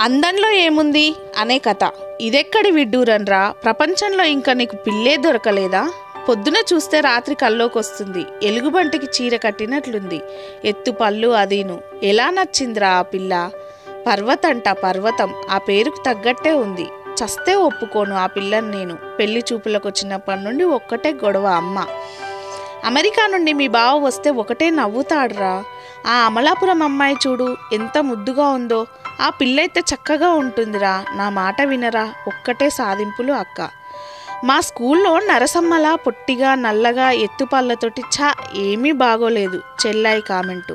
అందంలో ఏముంది అనే కథ ఇదెక్కడి విడ్డూరన్రా ప్రపంచంలో ఇంకా నీకు పిల్లే దొరకలేదా పొద్దున చూస్తే రాత్రి కల్లోకి వస్తుంది ఎలుగుబంటికి చీర కట్టినట్లుంది ఎత్తు పళ్ళు అదీను ఎలా నచ్చిందిరా ఆ పిల్ల పర్వతంట పర్వతం ఆ పేరుకు తగ్గట్టే ఉంది చస్తే ఒప్పుకోను ఆ పిల్లని నేను పెళ్లి చూపులకు వచ్చినప్పటి నుండి ఒక్కటే గొడవ అమ్మ అమెరికా నుండి మీ బావ వస్తే ఒకటే నవ్వుతాడురా ఆ అమలాపురం అమ్మాయి చూడు ఎంత ముద్దుగా ఉందో ఆ పిల్లయితే చక్కగా ఉంటుందిరా నా మాట వినరా ఒక్కటే సాధింపులు అక్క మా స్కూల్లో నరసమ్మలా పొట్టిగా నల్లగా ఎత్తుపళ్ళతోటి ఛా ఏమీ బాగోలేదు చెల్లాయి కామెంటు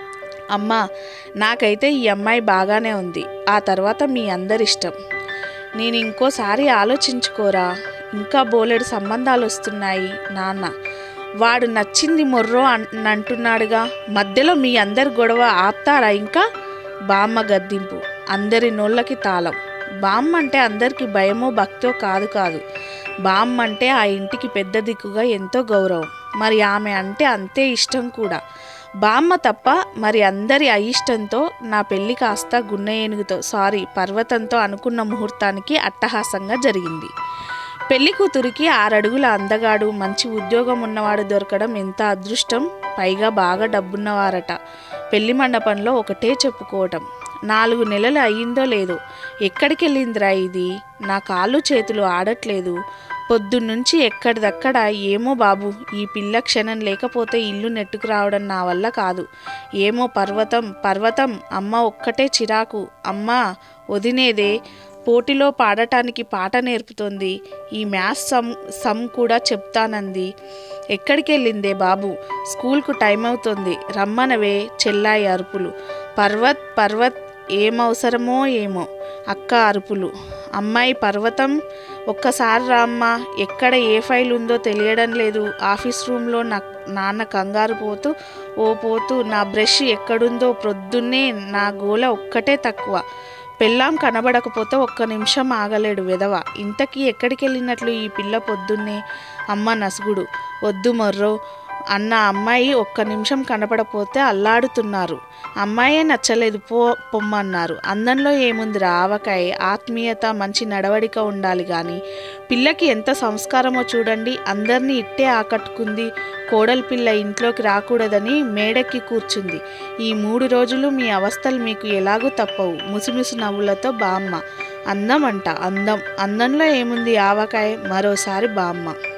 అమ్మా నాకైతే ఈ అమ్మాయి బాగానే ఉంది ఆ తర్వాత మీ అందరిష్టం నేను ఇంకోసారి ఆలోచించుకోరా ఇంకా బోలెడు సంబంధాలు వస్తున్నాయి నాన్న వాడు నచ్చింది మొర్రో అన్ అంటున్నాడుగా మధ్యలో మీ అందరి గొడవ ఆపుతారా ఇంకా బామ్మ గద్దింపు అందరి నోళ్ళకి తాళం బామ్మ అంటే అందరికీ భయమో భక్తో కాదు కాదు బామ్మ అంటే ఆ ఇంటికి పెద్ద దిక్కుగా ఎంతో గౌరవం మరి ఆమె అంటే అంతే ఇష్టం కూడా బామ్మ తప్ప మరి అందరి అయిష్టంతో నా పెళ్లి కాస్త గున్న ఏనుగుతో సారీ పర్వతంతో అనుకున్న ముహూర్తానికి అట్టహాసంగా జరిగింది పెళ్లి కూతురికి ఆరడుగుల అందగాడు మంచి ఉద్యోగం ఉన్నవాడు దొరకడం ఎంత అదృష్టం పైగా బాగా డబ్బున్నవారట పెళ్లి మండపంలో ఒకటే చెప్పుకోవటం నాలుగు నెలలు అయ్యిందో లేదో ఎక్కడికి వెళ్ళిందిరా ఇది నా కాళ్ళు చేతులు ఆడట్లేదు పొద్దున్నుంచి ఎక్కడిదక్కడ ఏమో బాబు ఈ పిల్ల క్షణం లేకపోతే ఇల్లు నెట్టుకు రావడం నా వల్ల కాదు ఏమో పర్వతం పర్వతం అమ్మ ఒక్కటే చిరాకు అమ్మ వదినేదే పోటీలో పాడటానికి పాట నేర్పుతోంది ఈ మ్యాథ్స్ సమ్ సమ్ కూడా చెప్తానంది ఎక్కడికి వెళ్ళిందే బాబు స్కూల్కు టైం అవుతుంది రమ్మనవే చెల్లాయి అరుపులు పర్వత్ పర్వత్ ఏమవసరమో ఏమో అక్క అరుపులు అమ్మాయి పర్వతం ఒక్కసారి రామ్మా ఎక్కడ ఏ ఫైల్ ఉందో తెలియడం లేదు ఆఫీస్ రూమ్లో నా నాన్న కంగారు పోతూ ఓ పోతూ నా బ్రష్ ఎక్కడుందో ప్రొద్దున్నే నా గోల ఒక్కటే తక్కువ పెళ్ళాం కనబడకపోతే ఒక్క నిమిషం ఆగలేడు విధవ ఇంతకీ ఎక్కడికి వెళ్ళినట్లు ఈ పిల్ల పొద్దున్నే అమ్మ నసుగుడు వద్దు మొర్రో అన్న అమ్మాయి ఒక్క నిమిషం కనపడపోతే అల్లాడుతున్నారు అమ్మాయే నచ్చలేదు పో పొమ్మన్నారు అందంలో ఏముంది ఆవకాయ ఆత్మీయత మంచి నడవడిక ఉండాలి కానీ పిల్లకి ఎంత సంస్కారమో చూడండి అందరినీ ఇట్టే ఆకట్టుకుంది కోడలి పిల్ల ఇంట్లోకి రాకూడదని మేడెక్కి కూర్చుంది ఈ మూడు రోజులు మీ అవస్థలు మీకు ఎలాగూ తప్పవు ముసిముసి నవ్వులతో బామ్మ అందం అంట అందం అందంలో ఏముంది ఆవకాయ మరోసారి బామ్మ